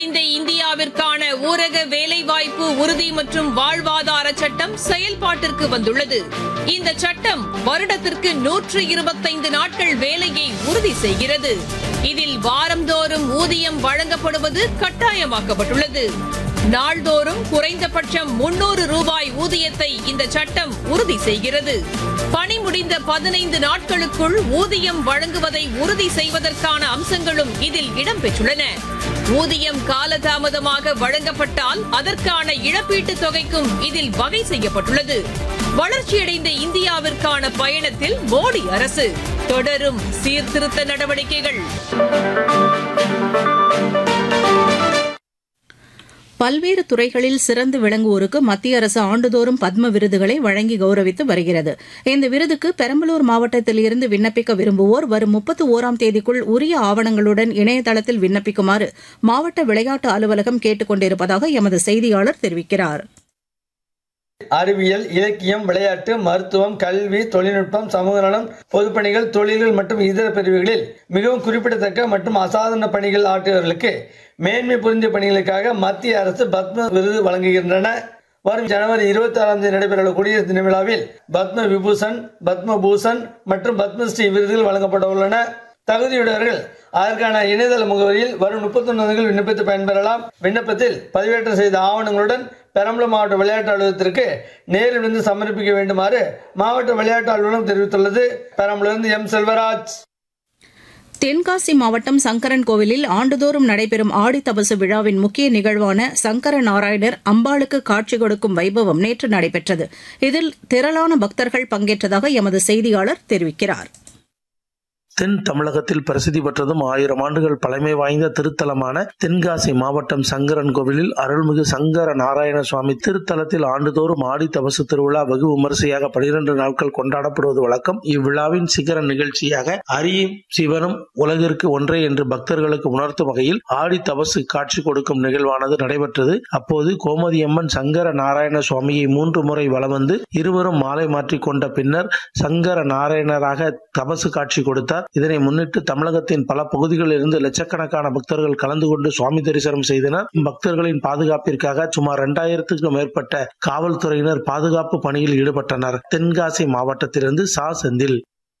இந்த இந்தியாவிற்கான ஊரக வேலைவாய்ப்பு உறுதி மற்றும் வாழ்வாதார சட்டம் செயல்பாட்டிற்கு வந்துள்ளது இந்த சட்டம் வருடத்திற்கு நூற்று இருபத்தைந்து நாட்கள் வேலையை உறுதி செய்கிறது இதில் வாரந்தோறும் ஊதியம் வழங்கப்படுவது கட்டாயமாக்கப்பட்டுள்ளது நாள்தோறும் குறைந்தபட்சம் முன்னூறு ரூபாய் ஊதியத்தை இந்த சட்டம் உறுதி செய்கிறது பணி முடிந்த பதினைந்து நாட்களுக்குள் ஊதியம் வழங்குவதை உறுதி செய்வதற்கான அம்சங்களும் இதில் இடம்பெற்றுள்ளன ஊதியம் காலதாமதமாக வழங்கப்பட்டால் அதற்கான இழப்பீட்டுத் தொகைக்கும் இதில் வகை செய்யப்பட்டுள்ளது வளர்ச்சியடைந்த இந்தியாவிற்கான பயணத்தில் மோடி அரசு தொடரும் சீர்திருத்த நடவடிக்கைகள் பல்வேறு துறைகளில் சிறந்து விளங்குவோருக்கு மத்திய அரசு ஆண்டுதோறும் பத்ம விருதுகளை வழங்கி கௌரவித்து வருகிறது இந்த விருதுக்கு பெரம்பலூர் மாவட்டத்தில் இருந்து விண்ணப்பிக்க விரும்புவோர் வரும் முப்பத்து ஓராம் தேதிக்குள் உரிய ஆவணங்களுடன் இணையதளத்தில் விண்ணப்பிக்குமாறு மாவட்ட விளையாட்டு அலுவலகம் கேட்டுக் கொண்டிருப்பதாக எமது செய்தியாளர் தெரிவிக்கிறார் அறிவியல் இலக்கியம் விளையாட்டு மருத்துவம் கல்வி தொழில்நுட்பம் சமூக நலம் பொதுப்பணிகள் தொழில்கள் மற்றும் இதர பிரிவுகளில் மிகவும் குறிப்பிடத்தக்க மற்றும் அசாதாரண பணிகள் ஆற்றியவர்களுக்கு மேன்மை புரிந்த பணிகளுக்காக மத்திய அரசு பத்ம விருது வழங்குகின்றன வரும் ஜனவரி இருபத்தி ஆறாம் தேதி நடைபெறவுள்ள குடியரசு தின விழாவில் பத்ம விபூஷன் பத்ம பூஷன் மற்றும் பத்மஸ்ரீ விருதுகள் வழங்கப்பட உள்ளன தகுதியுடையவர்கள் அதற்கான இணையதள முகவரியில் வரும் முப்பத்தொன்னு விண்ணப்பித்து பயன்பெறலாம் விண்ணப்பத்தில் பதிவேற்றம் செய்த ஆவணங்களுடன் பெரம்பலூர் மாவட்ட விளையாட்டு அலுவலகத்திற்கு நேரில் வந்து சமர்ப்பிக்க வேண்டுமாறு மாவட்ட விளையாட்டு அலுவலகம் தெரிவித்துள்ளது பெரம்பலூரிலிருந்து எம் செல்வராஜ் தென்காசி மாவட்டம் சங்கரன் கோவிலில் ஆண்டுதோறும் நடைபெறும் ஆடி தபசு விழாவின் முக்கிய நிகழ்வான சங்கர நாராயணர் அம்பாளுக்கு காட்சி கொடுக்கும் வைபவம் நேற்று நடைபெற்றது இதில் திரளான பக்தர்கள் பங்கேற்றதாக எமது செய்தியாளர் தெரிவிக்கிறார் தென் தமிழகத்தில் பிரசித்தி பெற்றதும் ஆயிரம் ஆண்டுகள் பழமை வாய்ந்த திருத்தலமான தென்காசி மாவட்டம் சங்கரன் கோவிலில் அருள்மிகு சங்கர நாராயண சுவாமி திருத்தலத்தில் ஆண்டுதோறும் ஆடி தபசு திருவிழா வெகு விமரிசையாக பனிரெண்டு நாட்கள் கொண்டாடப்படுவது வழக்கம் இவ்விழாவின் சிகர நிகழ்ச்சியாக அரியும் சிவனும் உலகிற்கு ஒன்றே என்று பக்தர்களுக்கு உணர்த்தும் வகையில் ஆடி தபசு காட்சி கொடுக்கும் நிகழ்வானது நடைபெற்றது அப்போது கோமதியம்மன் சங்கர நாராயண சுவாமியை மூன்று முறை வலம் வந்து இருவரும் மாலை மாற்றிக் கொண்ட பின்னர் சங்கர நாராயணராக தபசு காட்சி கொடுத்தார் இதனை முன்னிட்டு தமிழகத்தின் பல பகுதிகளில் இருந்து லட்சக்கணக்கான பக்தர்கள் கலந்து கொண்டு சுவாமி தரிசனம் செய்தனர் பக்தர்களின் பாதுகாப்பிற்காக சுமார் இரண்டாயிரத்துக்கும் மேற்பட்ட காவல்துறையினர் பாதுகாப்பு பணியில் ஈடுபட்டனர் தென்காசி மாவட்டத்திலிருந்து சா செந்தில்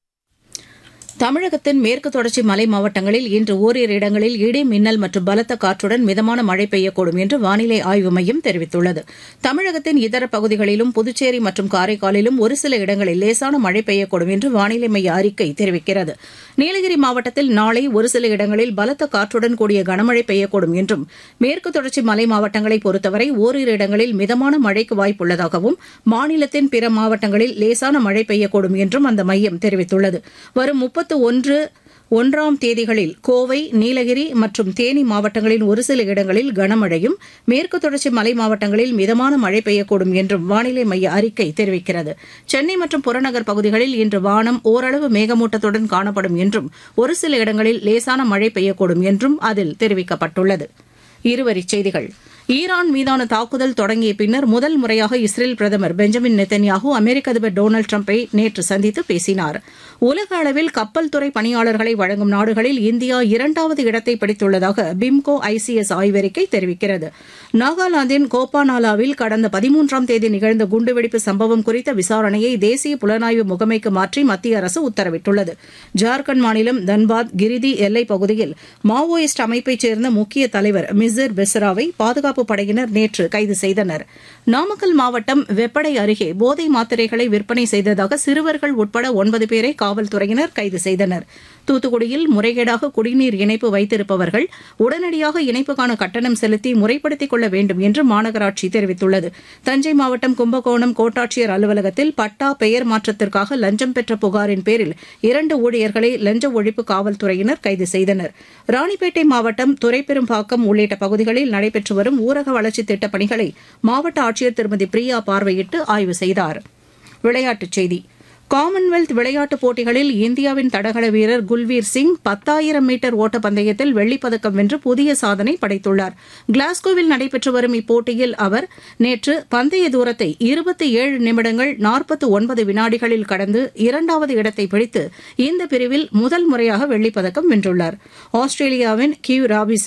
தமிழகத்தின் மேற்கு தொடர்ச்சி மலை மாவட்டங்களில் இன்று ஓரிரு இடங்களில் இடி மின்னல் மற்றும் பலத்த காற்றுடன் மிதமான மழை பெய்யக்கூடும் என்று வானிலை ஆய்வு மையம் தெரிவித்துள்ளது தமிழகத்தின் இதர பகுதிகளிலும் புதுச்சேரி மற்றும் காரைக்காலிலும் ஒரு சில இடங்களில் லேசான மழை பெய்யக்கூடும் என்று வானிலை மைய அறிக்கை தெரிவிக்கிறது நீலகிரி மாவட்டத்தில் நாளை ஒரு சில இடங்களில் பலத்த காற்றுடன் கூடிய கனமழை பெய்யக்கூடும் என்றும் மேற்கு தொடர்ச்சி மலை மாவட்டங்களை பொறுத்தவரை ஓரிரு இடங்களில் மிதமான மழைக்கு வாய்ப்புள்ளதாகவும் மாநிலத்தின் பிற மாவட்டங்களில் லேசான மழை பெய்யக்கூடும் என்றும் அந்த மையம் தெரிவித்துள்ளது வரும் முப்பத்து ஒன்று ஒன்றாம் தேதிகளில் கோவை நீலகிரி மற்றும் தேனி மாவட்டங்களின் ஒரு சில இடங்களில் கனமழையும் மேற்கு தொடர்ச்சி மலை மாவட்டங்களில் மிதமான மழை பெய்யக்கூடும் என்றும் வானிலை மைய அறிக்கை தெரிவிக்கிறது சென்னை மற்றும் புறநகர் பகுதிகளில் இன்று வானம் ஓரளவு மேகமூட்டத்துடன் காணப்படும் என்றும் ஒரு சில இடங்களில் லேசான மழை பெய்யக்கூடும் என்றும் அதில் தெரிவிக்கப்பட்டுள்ளது இருவரிச் செய்திகள் ஈரான் மீதான தாக்குதல் தொடங்கிய பின்னர் முதல் முறையாக இஸ்ரேல் பிரதமர் பெஞ்சமின் நெத்தன்யாகு அமெரிக்க அதிபர் டொனால்டு டிரம்பை நேற்று சந்தித்து பேசினார் உலக அளவில் கப்பல் துறை பணியாளர்களை வழங்கும் நாடுகளில் இந்தியா இரண்டாவது இடத்தை பிடித்துள்ளதாக பிம்கோ ஐசிஎஸ் ஆய்வறிக்கை தெரிவிக்கிறது நாகாலாந்தின் கோபானாலாவில் கடந்த பதிமூன்றாம் தேதி நிகழ்ந்த குண்டுவெடிப்பு சம்பவம் குறித்த விசாரணையை தேசிய புலனாய்வு முகமைக்கு மாற்றி மத்திய அரசு உத்தரவிட்டுள்ளது ஜார்க்கண்ட் மாநிலம் தன்பாத் கிரிதி எல்லைப் பகுதியில் மாவோயிஸ்ட் அமைப்பைச் சேர்ந்த முக்கிய தலைவர் மிசிர் பெஸ்ராவை பாதுகாப்பு படையினர் நேற்று கைது செய்தனர் நாமக்கல் மாவட்டம் வெப்படை அருகே போதை மாத்திரைகளை விற்பனை செய்ததாக சிறுவர்கள் உட்பட ஒன்பது பேரை காவல்துறையினர் கைது செய்தனர் தூத்துக்குடியில் முறைகேடாக குடிநீர் இணைப்பு வைத்திருப்பவர்கள் உடனடியாக இணைப்புக்கான கட்டணம் செலுத்தி முறைப்படுத்திக் கொள்ள வேண்டும் என்று மாநகராட்சி தெரிவித்துள்ளது தஞ்சை மாவட்டம் கும்பகோணம் கோட்டாட்சியர் அலுவலகத்தில் பட்டா பெயர் மாற்றத்திற்காக லஞ்சம் பெற்ற புகாரின் பேரில் இரண்டு ஊழியர்களை லஞ்ச ஒழிப்பு காவல்துறையினர் கைது செய்தனர் ராணிப்பேட்டை மாவட்டம் துரைப்பெரும்பாக்கம் உள்ளிட்ட பகுதிகளில் நடைபெற்று வரும் ஊரக வளர்ச்சித் திட்டப் பணிகளை மாவட்ட ஆட்சியர் திருமதி பிரியா பார்வையிட்டு ஆய்வு செய்தார் விளையாட்டுச் செய்தி காமன்வெல்த் விளையாட்டுப் போட்டிகளில் இந்தியாவின் தடகள வீரர் குல்வீர் சிங் பத்தாயிரம் மீட்டர் ஓட்டப்பந்தயத்தில் வெள்ளிப்பதக்கம் வென்று புதிய சாதனை படைத்துள்ளார் கிளாஸ்கோவில் நடைபெற்று வரும் இப்போட்டியில் அவர் நேற்று பந்தய தூரத்தை இருபத்தி ஏழு நிமிடங்கள் நாற்பத்து ஒன்பது வினாடிகளில் கடந்து இரண்டாவது இடத்தை பிடித்து இந்த பிரிவில் முதல் முறையாக வெள்ளிப்பதக்கம் வென்றுள்ளார் ஆஸ்திரேலியாவின் கியூ ராபிசன்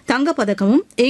தங்கப்பதக்கமும்